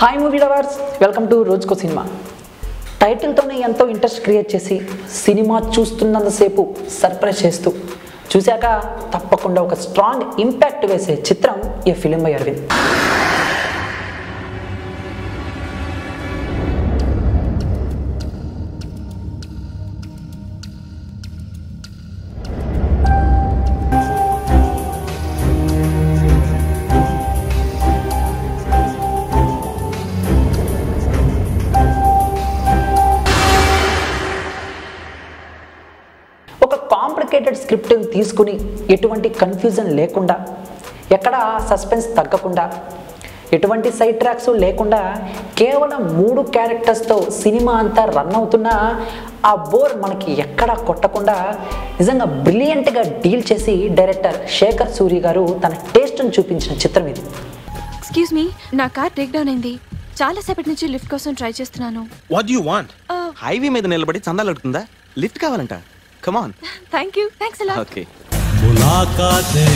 hi movie lovers welcome to రోజుకో cinema టైటిల్తోనే ఎంతో ఇంట్రెస్ట్ క్రియేట్ చేసి సినిమా చూస్తున్నంతసేపు సర్ప్రైజ్ చేస్తూ చూశాక తప్పకుండా ఒక స్ట్రాంగ్ ఇంపాక్ట్ వేసే చిత్రం ఈ ఫిలిం బై అరవింద్ ఒక కాంప్లికేటెడ్ స్క్రిప్ట్ తీసుకుని ఎటువంటి కన్ఫ్యూజన్ లేకుండా ఎక్కడ సస్పెన్స్ తగ్గకుండా ఎటువంటి సైడ్ ట్రాక్స్ లేకుండా కేవలం మూడు క్యారెక్టర్స్తో సినిమా అంతా రన్ అవుతున్నా ఆ బోర్ మనకి ఎక్కడా కొట్టకుండా నిజంగా బ్రిలియంట్గా డీల్ చేసి డైరెక్టర్ శేఖర్ సూరి గారు తన టేస్ట్ని చూపించిన చిత్రం ఇది ఎక్స్క్యూజ్ మీ నా కార్ బ్రేక్ డౌన్ అయింది చాలా సేపటి నుంచి లిఫ్ట్ కోసం ట్రై చేస్తున్నాను what you want Uh, highway మీద నిలబడి చందాలు అడుగుతుందా లిఫ్ట్ కావాలంట కమాన్ థ్యాంక్ యూ థ్యాంక్స్ అలా ఓకే मुलाकातें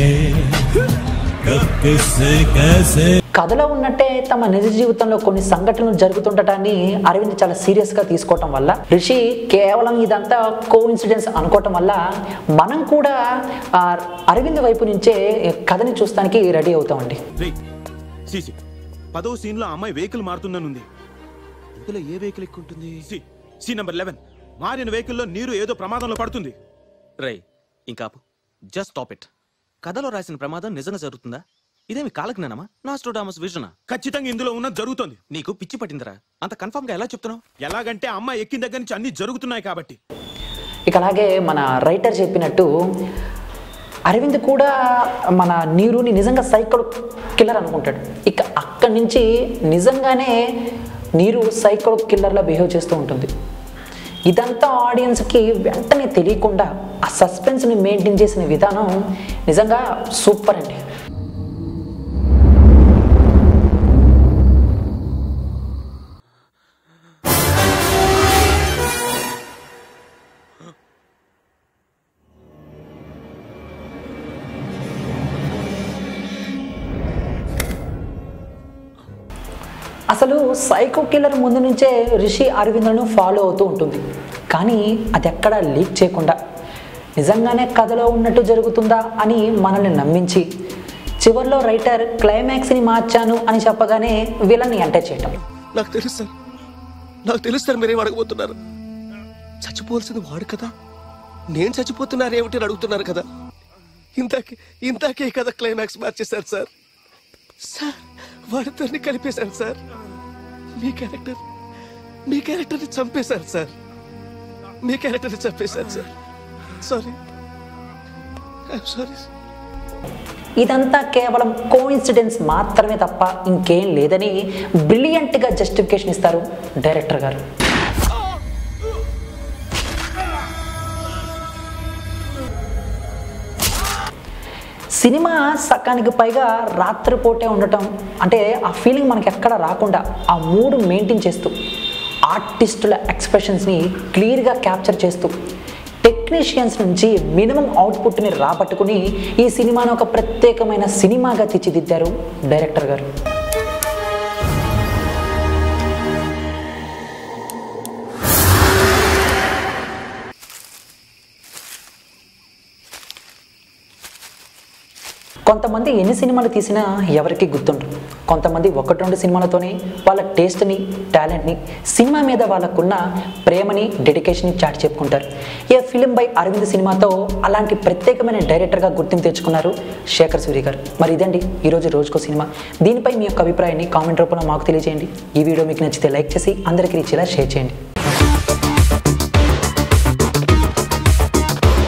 कब किससे कैसे కథలో ఉన్నట్టే తమ నిజ జీవితంలో కొన్ని సంఘటనలు జరుగుతుండటాన్ని అరవింద్ చాలా సీరియస్గా తీసుకోవటం వల్ల రిషి కేవలం ఇదంతా కో ఇన్సిడెన్స్ అనుకోవటం వల్ల మనం కూడా ఆ, అరవింద్ వైపు నుంచే కథని చూస్తానికి రెడీ అవుతామండి రే సీసీ పదో సీన్ లో అమ్మాయి వెహికల్ మారుతుందనుంది ఇందులో ఏ వెహికల్ ఎక్కుంటుంది సి సి నంబర్ లెవెన్ మారిన వెహికల్లో నీరు ఏదో ప్రమాదంలో పడుతుంది రై ఇంకా జస్ట్ స్టాప్ ఇట్ కథలో రాసిన ప్రమాదం నిజంగా జరుగుతుందా ఇదేమి కాలజ్ఞానమా నాస్ట్రోడామస్ విజనా ఖచ్చితంగా ఇందులో ఉన్నది జరుగుతుంది నీకు పిచ్చి పట్టిందిరా అంత కన్ఫర్మ్ గా ఎలా చెప్తున్నావు ఎలాగంటే అమ్మాయి ఎక్కిన దగ్గర నుంచి అన్ని జరుగుతున్నాయి కాబట్టి ఇక అలాగే మన రైటర్ చెప్పినట్టు అరవింద్ కూడా మన నీరుని నిజంగా సైకిల్ కిల్లర్ అనుకుంటాడు ఇక అక్కడి నుంచి నిజంగానే నీరు సైకిల్ కిల్లర్లా బిహేవ్ చేస్తూ ఉంటుంది ఇదంతా ఆడియన్స్కి వెంటనే తెలియకుండా ఆ సస్పెన్స్ని మెయింటైన్ చేసిన విధానం నిజంగా సూపర్ అండి అసలు సైకో కిల్లర్ ముందు నుంచే రిషి అరవింద్లను ఫాలో అవుతూ ఉంటుంది కానీ అది ఎక్కడా లీక్ చేయకుండా నిజంగానే కథలో ఉన్నట్టు జరుగుతుందా అని మనల్ని నమ్మించి చివరిలో రైటర్ క్లైమాక్స్ని మార్చాను అని చెప్పగానే వీళ్ళని ఎంటర్ చేయటం నాకు తెలుసు సార్ నాకు తెలుసు సార్ మీరేం అడగబోతున్నారు చచ్చిపోవాల్సింది వాడు కదా నేను చచ్చిపోతున్నారు ఏమిటి అని అడుగుతున్నారు కదా ఇంతకే ఇంతకే కదా క్లైమాక్స్ మార్చేశారు సార్ సార్ వాడిద్దరిని కలిపేశాను సార్ మీ క్యారెక్టర్ మీ క్యారెక్టర్ని చంపేశారు సార్ మీ క్యారెక్టర్ని చంపేశారు సార్ సారీ ఐఎమ్ సారీ ఇదంతా కేవలం కోఇన్సిడెన్స్ మాత్రమే తప్ప ఇంకేం లేదని బ్రిలియంట్గా జస్టిఫికేషన్ ఇస్తారు డైరెక్టర్ గారు సినిమా సకానికి పైగా రాత్రిపూటే ఉండటం అంటే ఆ ఫీలింగ్ మనకి ఎక్కడ రాకుండా ఆ మూడు మెయింటైన్ చేస్తూ ఆర్టిస్టుల ఎక్స్ప్రెషన్స్ని క్లియర్గా క్యాప్చర్ చేస్తూ టెక్నీషియన్స్ నుంచి మినిమం అవుట్పుట్ని రాబట్టుకుని ఈ సినిమాను ఒక ప్రత్యేకమైన సినిమాగా తీర్చిదిద్దారు డైరెక్టర్ గారు కొంతమంది ఎన్ని సినిమాలు తీసినా ఎవరికి గుర్తుండరు కొంతమంది ఒకటి రెండు సినిమాలతోనే వాళ్ళ టేస్ట్ని టాలెంట్ని సినిమా మీద వాళ్ళకున్న ప్రేమని డెడికేషన్ని చాటి చెప్పుకుంటారు ఏ ఫిలిం బై అరవింద్ సినిమాతో అలాంటి ప్రత్యేకమైన డైరెక్టర్గా గుర్తింపు తెచ్చుకున్నారు శేఖర్ సూరి గారు మరి ఇదండి ఈరోజు రోజుకో సినిమా దీనిపై మీ యొక్క అభిప్రాయాన్ని కామెంట్ రూపంలో మాకు తెలియజేయండి ఈ వీడియో మీకు నచ్చితే లైక్ చేసి అందరికీ రీచేలా షేర్ చేయండి